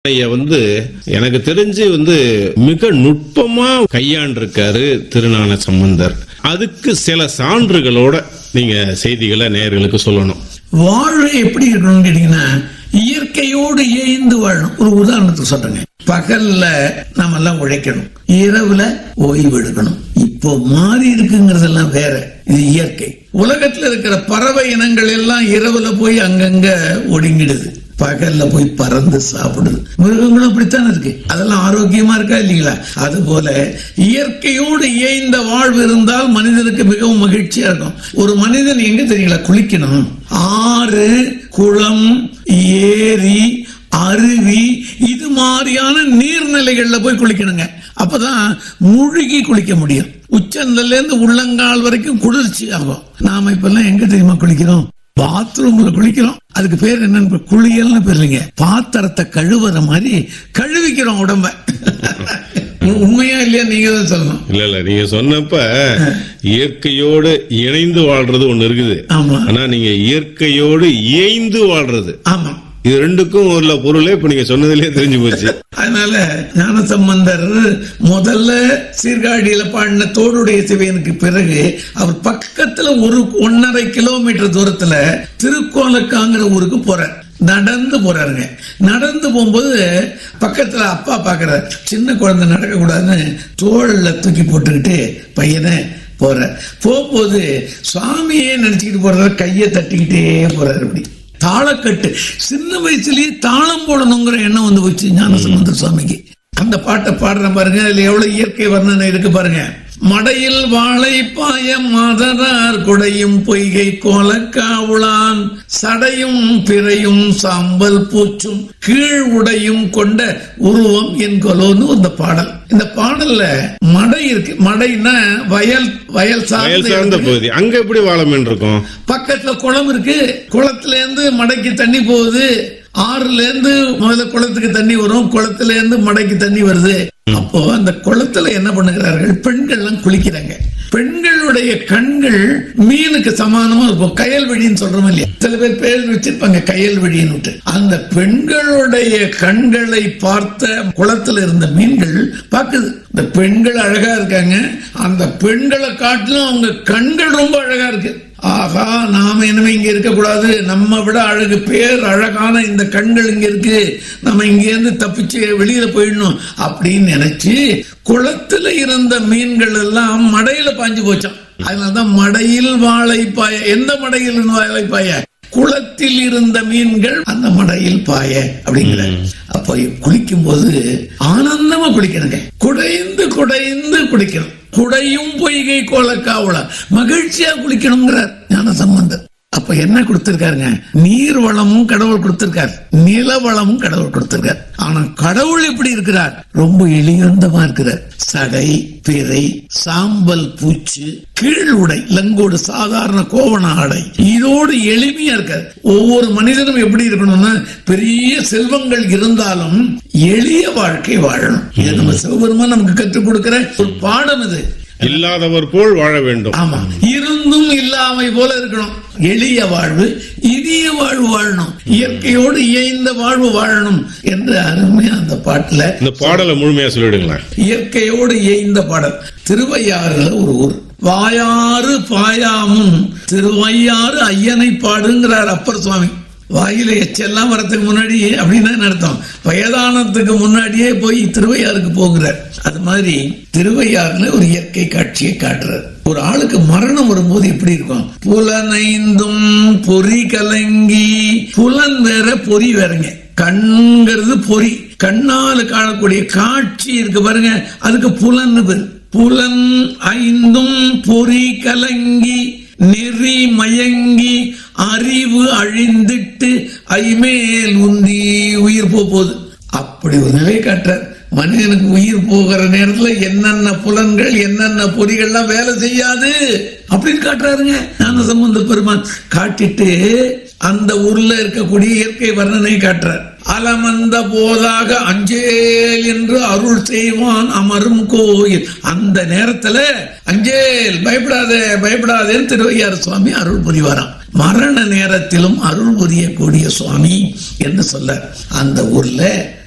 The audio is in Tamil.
ஐயா வந்து எனக்கு தெரிஞ்சு வந்து மிக நுட்பமா கையாண்டிருக்காரு திருஞான சம்பந்தர் அதுக்கு சில சான்றுகளோட நீங்க செய்திகளை நேயர்களுக்கு சொல்லணும் வாழ்வு எப்படி இருக்கணும்னு கேட்டீங்கன்னா இயற்கையோடு இயைந்து வாழணும் ஒரு உதாரணத்துக்கு சொல்றேங்க பகல்ல நாம எல்லாம் உழைக்கணும் இரவுல ஓய்வு எடுக்கணும் இப்போ மாறி இருக்குங்கிறதெல்லாம் வேற இது இயற்கை உலகத்துல இருக்கிற பறவை இனங்கள் எல்லாம் இரவுல போய் அங்கங்க ஒடுங்கிடுது பகல்ல போய் பறந்து சாப்பிடுது மிருகங்களும் அப்படித்தான் இருக்கு அதெல்லாம் ஆரோக்கியமா இருக்கா இல்லைங்களா அது போல இயற்கையோடு இயைந்த வாழ்வு இருந்தால் மனிதனுக்கு மிகவும் மகிழ்ச்சியா இருக்கும் ஒரு மனிதன் எங்க தெரியுங்களா குளிக்கணும் ஆறு குளம் ஏரி அருவி இது மாதிரியான நீர்நிலைகள்ல போய் குளிக்கணுங்க அப்பதான் முழுகி குளிக்க முடியும் உச்சந்தல்ல இருந்து உள்ளங்கால் வரைக்கும் குளிர்ச்சி ஆகும் நாம இப்ப எல்லாம் எங்க தெரியுமா குளிக்கிறோம் பாத்ரூம்ல குளிக்கிறோம் அதுக்கு பேர் என்னன்னு குளியல்னு பேர் இல்லைங்க பாத்திரத்தை கழுவுற மாதிரி கழுவிக்கிறோம் உடம்ப உண்மையா இல்லையா நீங்க தான் சொல்லணும் இல்ல இல்ல நீங்க சொன்னப்ப இயற்கையோடு இணைந்து வாழ்றது ஒண்ணு இருக்குது ஆமா ஆனா நீங்க இயற்கையோடு இயைந்து வாழ்றது ஆமா இது ரெண்டுக்கும் உள்ள பொருளே இப்ப நீங்க சொன்னதுலயே தெரிஞ்சு போச்சு அதனால ஞானசம்பந்தர் முதல்ல சீர்காழியில பாடின தோடுடைய சிவையனுக்கு பிறகு அவர் பக்கத்துல ஒரு ஒன்னரை கிலோமீட்டர் தூரத்துல திருக்கோலக்காங்கிற ஊருக்கு போறார் நடந்து போறாருங்க நடந்து போகும்போது பக்கத்துல அப்பா பாக்குறார் சின்ன குழந்தை நடக்க கூடாதுன்னு தோள்ல தூக்கி போட்டுக்கிட்டு பையனை போற போகும்போது சுவாமியே நினைச்சுக்கிட்டு போறாரு கையை தட்டிக்கிட்டே போறாரு அப்படி தாளக்கட்டு சின்ன வயசுலயே தாளம் போடணுங்கிற எண்ணம் வந்து போச்சு ஞானசம்பந்த சுவாமிக்கு அந்த பாட்டை பாடுறேன் பாருங்க அதுல எவ்வளவு இயற்கை வர்ணனை இருக்கு பாருங்க மடையில் வாழை பாய மாதரார் குடையும் பொய்கை கோலக்காவுளான் சடையும் பிறையும் சாம்பல் பூச்சும் கீழ் உடையும் கொண்ட உருவம் என் கொலோன்னு இந்த பாடல் இந்த பாடல்ல மடை இருக்கு மடைன்னா வயல் வயல் வயல் சார்ந்த சார்ந்த இடத்துக்கு பகுதி அங்க எப்படி வாழ மீன் இருக்கும் பக்கத்துல குளம் இருக்கு குளத்துல இருந்து மடைக்கு தண்ணி போகுது ஆறுல இருந்து முதல்ல குளத்துக்கு தண்ணி வரும் குளத்துல இருந்து மடைக்கு தண்ணி வருது அப்போ அந்த குளத்துல என்ன பண்ணுகிறார்கள் பெண்கள் எல்லாம் குளிக்கிறாங்க பெண்களுடைய கண்கள் மீனுக்கு சமானமா இருக்கும் கயல்வெளின்னு சொல்றோம் இல்லையா சில பேர் பேர் வச்சிருப்பாங்க கயல்வெளின்னு விட்டு அந்த பெண்களுடைய கண்களை பார்த்த குளத்துல இருந்த மீன்கள் பாக்குது இந்த பெண்கள் அழகா இருக்காங்க அந்த பெண்களை காட்டிலும் அவங்க கண்கள் ரொம்ப அழகா இருக்கு ஆகா நாம இனிமே இங்க இருக்க கூடாது நம்ம விட அழகு பேர் அழகான இந்த கண்கள் இங்க இருக்கு நம்ம இங்க இருந்து தப்பிச்சு வெளியில போயிடணும் அப்படின்னு நினைச்சு குளத்துல இருந்த மீன்கள் எல்லாம் மடையில பாஞ்சு போச்சான் அதனாலதான் மடையில் வாழை பாய எந்த மடையில் இருந்து வாழை பாய குளத்தில் இருந்த மீன்கள் அந்த மடையில் பாய அப்படிங்கிற அப்போ குளிக்கும் போது ஆனந்தமா குளிக்கணுங்க குடைந்து குடைந்து குளிக்கணும் குடையும் பொய்கை கோலக்காவல மகிழ்ச்சியா குளிக்கணுங்கிறார் ஞான சம்பந்தர் அப்ப என்ன கொடுத்திருக்காருங்க நீர் வளமும் கடவுள் கொடுத்திருக்கார் நில வளமும் கடவுள் கொடுத்திருக்கார் ஆனா கடவுள் எப்படி இருக்கிறார் ரொம்ப எளியந்தமா இருக்கிறார் சடை பிறை சாம்பல் பூச்சு கீழ் உடை லங்கோடு சாதாரண கோவண ஆடை இதோடு எளிமையா இருக்காரு ஒவ்வொரு மனிதனும் எப்படி இருக்கணும்னா பெரிய செல்வங்கள் இருந்தாலும் எளிய வாழ்க்கை வாழணும் இது நம்ம சிவபெருமான் நமக்கு கற்றுக் கொடுக்கிற ஒரு பாடம் இது இல்லாதவர் போல் வாழ வேண்டும் ஆமா இருந்தும் இல்லாமை போல இருக்கணும் எளிய வாழ்வு இனிய வாழ்வு வாழணும் இயற்கையோடு இயைந்த வாழ்வு வாழணும் என்று அருமையா அந்த பாட்டுல இந்த பாடலை முழுமையா சொல்லிடுங்களேன் இயற்கையோடு இயைந்த பாடல் திருவையாறுல ஒரு ஊர் வாயாறு பாயாமும் திருவையாறு ஐயனை பாடுங்கிறார் அப்பர் சுவாமி வாயில எச்செல்லாம் வரதுக்கு முன்னாடி அப்படின்னு என்ன அர்த்தம் வயதானத்துக்கு முன்னாடியே போய் திருவையாறுக்கு போகிறார் அது மாதிரி திருவையாறுல ஒரு இயற்கை காட்சியை காட்டுறார் ஒரு ஆளுக்கு மரணம் வரும்போது எப்படி இருக்கும் புலனைந்தும் பொறி கலங்கி புலன் வேற பொறி வேறங்க கண்ங்கிறது பொறி கண்ணால காணக்கூடிய காட்சி இருக்கு பாருங்க அதுக்கு புலன் பேர் புலன் ஐந்தும் பொறி கலங்கி நெறி மயங்கி அறிவு அழிந்திட்டு ஐமேல் உந்தி உயிர் போக போகுது அப்படி ஒரு நிலை காட்டுறார் மனிதனுக்கு உயிர் போகிற நேரத்துல என்னென்ன புலன்கள் என்னென்ன பொறிகள்லாம் வேலை செய்யாது அப்படின்னு காட்டுறாருங்க ஞான சம்பந்த பெருமான் காட்டிட்டு அந்த ஊர்ல இருக்கக்கூடிய இயற்கை வர்ணனை காட்டுறார் அலமந்த போதாக அஞ்சேல் என்று அருள் செய்வான் அமரும் கோயில் அந்த நேரத்துல அஞ்சேல் பயப்படாதே பயப்படாதேன்னு திருவையார் சுவாமி அருள் புரிவாராம் மரண நேரத்திலும் அருள் புரியக்கூடிய சுவாமி என்று சொல்ல அந்த ஊர்ல